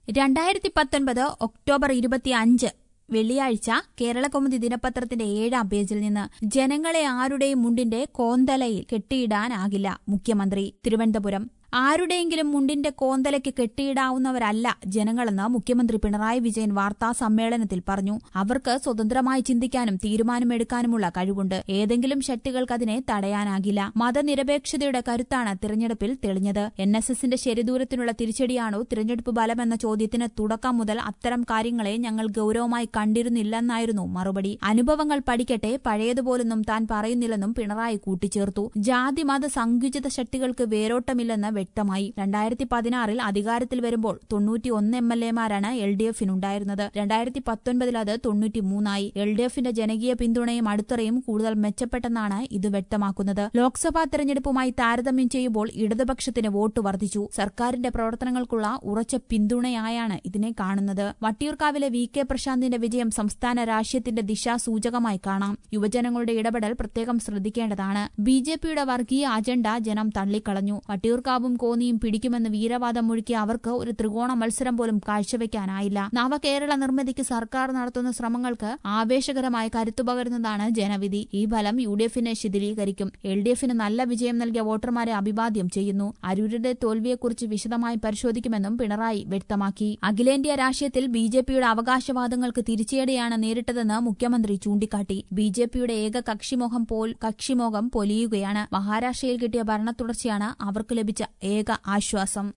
രണ്ടായിരത്തി പത്തൊൻപത് ഒക്ടോബർ ഇരുപത്തിയഞ്ച് വെള്ളിയാഴ്ച കേരളകൗമുദി ദിനപത്രത്തിന്റെ ഏഴാം പേജിൽ നിന്ന് ജനങ്ങളെ ആരുടെയും മുണ്ടിന്റെ കോന്തലയിൽ കെട്ടിയിടാനാകില്ല മുഖ്യമന്ത്രി തിരുവനന്തപുരം ആരുടെയെങ്കിലും മുണ്ടിന്റെ കോന്തലയ്ക്ക് കെട്ടിയിടാവുന്നവരല്ല ജനങ്ങളെന്ന് മുഖ്യമന്ത്രി പിണറായി വിജയൻ വാർത്താ സമ്മേളനത്തിൽ പറഞ്ഞു അവർക്ക് സ്വതന്ത്രമായി ചിന്തിക്കാനും തീരുമാനമെടുക്കാനുമുള്ള കഴിവുണ്ട് ഏതെങ്കിലും ശക്തികൾക്ക് അതിനെ തടയാനാകില്ല മതനിരപേക്ഷതയുടെ കരുത്താണ് തിരഞ്ഞെടുപ്പിൽ തെളിഞ്ഞത് എൻ എസ് എസിന്റെ ശരിദൂരത്തിനുള്ള തിരിച്ചടിയാണോ തിരഞ്ഞെടുപ്പ് ഫലമെന്ന ചോദ്യത്തിന് തുടക്കം മുതൽ അത്തരം കാര്യങ്ങളെ ഞങ്ങൾ ഗൌരവമായി കണ്ടിരുന്നില്ലെന്നായിരുന്നു മറുപടി അനുഭവങ്ങൾ പഠിക്കട്ടെ പഴയതുപോലൊന്നും താൻ പറയുന്നില്ലെന്നും പിണറായി കൂട്ടിച്ചേർത്തു ജാതി മത സങ്കുചിത ശക്തികൾക്ക് വേരോട്ടമില്ലെന്ന് വ്യക്തമായി രണ്ടായിരത്തി പതിനാറിൽ അധികാരത്തിൽ വരുമ്പോൾ തൊണ്ണൂറ്റിയൊന്ന് എം എൽ എമാരാണ് എൽ ഡി എഫിനുണ്ടായിരുന്നത് രണ്ടായിരത്തി പത്തൊൻപതിൽ അത് തൊണ്ണൂറ്റിമൂന്നായി എൽ ഡി എഫിന്റെ ജനകീയ പിന്തുണയും അടിത്തറയും കൂടുതൽ മെച്ചപ്പെട്ടെന്നാണ് ഇത് വ്യക്തമാക്കുന്നത് ലോക്സഭാ തെരഞ്ഞെടുപ്പുമായി താരതമ്യം ചെയ്യുമ്പോൾ ഇടതുപക്ഷത്തിന് വോട്ട് വർദ്ധിച്ചു സർക്കാരിന്റെ പ്രവർത്തനങ്ങൾക്കുള്ള ഉറച്ച പിന്തുണയായാണ് ഇതിനെ കാണുന്നത് വട്ടിയൂർക്കാവിലെ വി കെ പ്രശാന്തിന്റെ വിജയം സംസ്ഥാന രാഷ്ട്രീയത്തിന്റെ ദിശാസൂചകമായി കാണാം യുവജനങ്ങളുടെ ഇടപെടൽ പ്രത്യേകം ശ്രദ്ധിക്കേണ്ടതാണ് ബി ജെ പിയുടെ വർഗീയ അജണ്ട ജനം തള്ളിക്കളഞ്ഞു വട്ടിയൂർക്കാവും കോന്നിയും പിടിക്കുമെന്ന് വീരവാദം മുഴുക്കിയ അവർക്ക് ഒരു ത്രികോണ മത്സരം പോലും കാഴ്ചവെക്കാനായില്ല നവകേരള നിർമ്മിതിക്ക് സർക്കാർ നടത്തുന്ന ശ്രമങ്ങൾക്ക് ആവേശകരമായ കരുത്തുപകരുന്നതാണ് ജനവിധി ഈ ഫലം യു ഡി എഫിനെ ശിഥിലീകരിക്കും എൽ ഡി എഫിന് നല്ല വിജയം നൽകിയ വോട്ടർമാരെ അഭിവാദ്യം ചെയ്യുന്നു അരൂരിന്റെ തോൽവിയെക്കുറിച്ച് വിശദമായി പരിശോധിക്കുമെന്നും പിണറായി വ്യക്തമാക്കി അഖിലേന്ത്യാ രാഷ്ട്രീയത്തിൽ ബി ജെ പിയുടെ അവകാശവാദങ്ങൾക്ക് തിരിച്ചടിയാണ് നേരിട്ടതെന്ന് മുഖ്യമന്ത്രി ചൂണ്ടിക്കാട്ടി ബി ജെ പിയുടെ ഏക കക്ഷിമോഹം പോൽ കക്ഷിമോഹം പൊലിയുകയാണ് മഹാരാഷ്ട്രയിൽ കിട്ടിയ ഭരണത്തുടർച്ചയാണ് അവർക്ക് ലഭിച്ച ഏക ആശ്വാസം